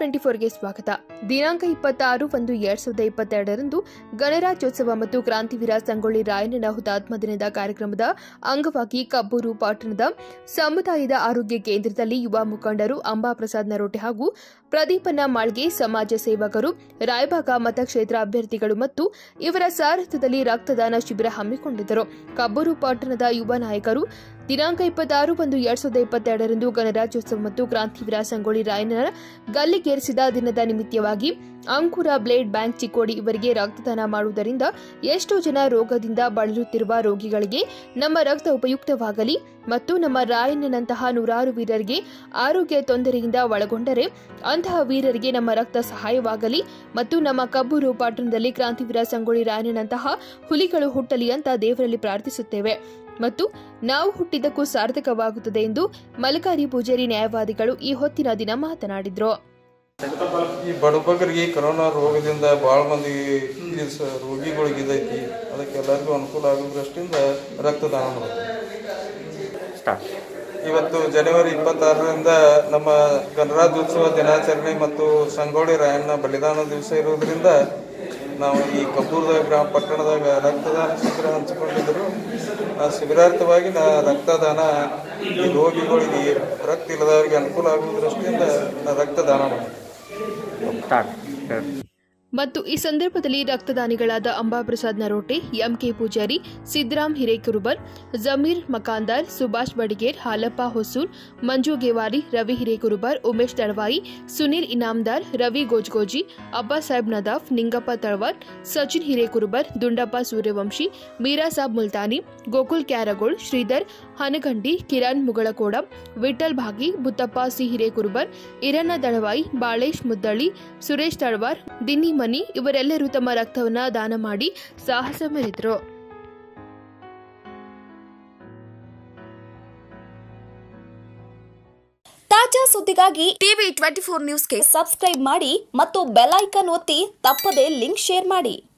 twenty ಫೋರ್ಗೆ ಸ್ವಾಗತ ದಿನಾಂಕ ಇಪ್ಪತ್ತಾರು ಒಂದು ಎರಡ್ ಸಾವಿರದ ಇಪ್ಪತ್ತೆರಡರಂದು ಗಣರಾಜ್ಯೋತ್ಸವ ಮತ್ತು ಕ್ರಾಂತಿವೀರ ಸಂಗೊಳ್ಳಿ ರಾಯಣ್ಣನ ಹುತಾತ್ಮ ದಿನದ ಕಾರ್ಯಕ್ರಮದ ಅಂಗವಾಗಿ ಕಬ್ಬೂರು ಪಟ್ಟಣದ ಸಮುದಾಯದ ಆರೋಗ್ಯ ಕೇಂದ್ರದಲ್ಲಿ ಯುವ ಮುಖಂಡರು ಅಂಬಾಪ್ರಸಾದ್ ನರೋಟೆ ಹಾಗೂ ಪ್ರದೀಪನ ಮಾಳ್ಗೆ ಸಮಾಜ ಸೇವಕರು ರಾಯಬಾಗ ಮತಕ್ಷೇತ್ರ ಅಭ್ಯರ್ಥಿಗಳು ಮತ್ತು ಇವರ ಸಾರಥ್ಯದಲ್ಲಿ ರಕ್ತದಾನ ಶಿಬಿರ ಹಮ್ಮಿಕೊಂಡಿದ್ದರು ಕಬ್ಬೂರು ಪಟ್ಟಣದ ಯುವ ನಾಯಕರು ದಿನಾಂಕ ಇಪ್ಪತ್ತಾರು ಒಂದು ಎರಡ್ ಸಾವಿರದ ಇಪ್ಪತ್ತೆರಡರಂದು ಗಣರಾಜ್ಯೋತ್ಸವ ಮತ್ತು ಕ್ರಾಂತಿವೀರ ಸಂಗೊಳ್ಳಿ ರಾಯಣ್ಣನ ಗಲ್ಲಿಗೇರಿಸಿದ ದಿನದ ನಿಮಿತ್ತವಾಗಿ ಅಂಕುರ ಬ್ಲೇಡ್ ಬ್ಯಾಂಕ್ ಚಿಕ್ಕೋಡಿ ಇವರಿಗೆ ರಕ್ತದಾನ ಮಾಡುವುದರಿಂದ ಎಷ್ಟೋ ಜನ ರೋಗದಿಂದ ಬಳಲುತ್ತಿರುವ ರೋಗಿಗಳಿಗೆ ನಮ್ಮ ರಕ್ತ ಉಪಯುಕ್ತವಾಗಲಿ ಮತ್ತು ನಮ್ಮ ರಾಯಣ್ಣನಂತಹ ನೂರಾರು ವೀರರಿಗೆ ಆರೋಗ್ಯ ತೊಂದರೆಯಿಂದ ಒಳಗೊಂಡರೆ ಅಂತಹ ವೀರರಿಗೆ ನಮ್ಮ ರಕ್ತ ಸಹಾಯವಾಗಲಿ ಮತ್ತು ನಮ್ಮ ಕಬ್ಬೂರು ಪಟ್ಟಣದಲ್ಲಿ ಕ್ರಾಂತಿವೀರ ಸಂಗೊಳ್ಳಿ ರಾಯಣ್ಣನಂತಹ ಹುಲಿಗಳು ಹುಟ್ಟಲಿ ಅಂತ ದೇವರಲ್ಲಿ ಪ್ರಾರ್ಥಿಸುತ್ತೇವೆ ಮತ್ತು ನಾವು ಹುಟ್ಟಿದ್ದಕ್ಕೂ ಸಾರ್ಥಕವಾಗುತ್ತದೆ ಎಂದು ಮಲಕಾರಿ ಪೂಜಾರಿ ನ್ಯಾಯವಾದಿಗಳು ಈ ಹೊತ್ತಿನ ದಿನ ಮಾತನಾಡಿದರು ಈ ಬಡಬಗರಿಗೆ ಈ ಕೊರೋನಾ ರೋಗದಿಂದ ಭಾಳ ಮಂದಿ ಈ ಸ ರೋಗಿಗಳಿಗೆ ಇದೈತಿ ಅದಕ್ಕೆ ಎಲ್ಲರಿಗೂ ಅನುಕೂಲ ಆಗೋ ದೃಷ್ಟಿಯಿಂದ ರಕ್ತದಾನ ಮಾಡೋದು ಇವತ್ತು ಜನವರಿ ಇಪ್ಪತ್ತಾರರಿಂದ ನಮ್ಮ ಗಣರಾಜ್ಯೋತ್ಸವ ದಿನಾಚರಣೆ ಮತ್ತು ಸಂಗೊಳ್ಳಿ ರಾಯಣ್ಣ ಬಲಿದಾನ ದಿವಸ ಇರೋದ್ರಿಂದ ನಾವು ಈ ಕಬ್ಬೂರದ ಗ್ರಾಮ ಪಟ್ಟಣದಾಗ ರಕ್ತದಾನ ಶಿಬಿರ ಹಂಚಿಕೊಂಡಿದ್ದರು ಆ ಶಿಬಿರಾರ್ಥವಾಗಿ ನಾ ರಕ್ತದಾನ ಈ ರೋಗಿಗಳಿಗೆ ರಕ್ತ ಇಲ್ಲದವರಿಗೆ ಅನುಕೂಲ ಆಗುವ ದೃಷ್ಟಿಯಿಂದ ನಾ ರಕ್ತದಾನ ಮಾಡಿದೆ ಮತ್ತು ಈ ಸಂದರ್ಭದಲ್ಲಿ ರಕ್ತದಾನಿಗಳಾದ ಅಂಬಾಪ್ರಸಾದ್ ನರೋಟೆ ಎಂಕೆ ಪೂಜಾರಿ ಸಿದ್ದರಾಮ್ ಹಿರೇಕುರುಬರ್ ಜಮೀರ್ ಮಕಾಂದಾರ್ ಸುಭಾಷ್ ಬಡಿಗೇರ್ ಹಾಲಪ್ಪ ಹೊಸೂರ್ ಮಂಜು ಗೇವಾರಿ ರವಿ ಹಿರೇಕುರುಬರ್ ಉಮೇಶ್ ತಳವಾಯಿ ಸುನೀಲ್ ಇನಾಮ್ದಾರ್ ರವಿ ಗೋಜ್ಗೋಜಿ ಅಬ್ಬಾ ಸಾಹೇಬ್ ನದಾಫ್ ನಿಂಗಪ್ಪ ತಳವಾರ್ ಸಚಿನ್ ಹಿರೇಕುರುಬರ್ ದುಂಡಪ್ಪ ಸೂರ್ಯವಂಶಿ ಮೀರಾ ಸಾಬ್ ಮುಲ್ತಾನಿ ಗೋಕುಲ್ ಕ್ಯಾರಗೋಳ್ ಶ್ರೀಧರ್ ಹನಗಂಡಿ ಕಿರಣ್ ಮುಗಳಕೋಡ ವಿಠಲ್ ಭಾಗಿ ಬುತ್ತಪ್ಪ ಸಿ ಹಿರೇಕುರುಬರ್ ಇರಣ್ಣ ದಳವಾಯಿ ಬಾಳೇಶ್ ಮುದ್ದಳ್ಳಿ ಸುರೇಶ್ ತಳವಾರ್ ದಿನ್ನಿ ಮನಿ ಇವರೆಲ್ಲರೂ ತಮ್ಮ ರಕ್ತವನ್ನ ದಾನ ಮಾಡಿ ಸಾಹಸ ಮೆರೆದರು ತಾಜಾ ಸುದ್ದಿಗಾಗಿ ಟಿವಿ ಟ್ವೆಂಟಿ ಫೋರ್ ನ್ಯೂಸ್ಗೆ ಸಬ್ಸ್ಕ್ರೈಬ್ ಮಾಡಿ ಮತ್ತು ಬೆಲ್ ಐಕಾನ್ ಒತ್ತಿ ತಪ್ಪದೇ ಲಿಂಕ್ ಶೇರ್ ಮಾಡಿ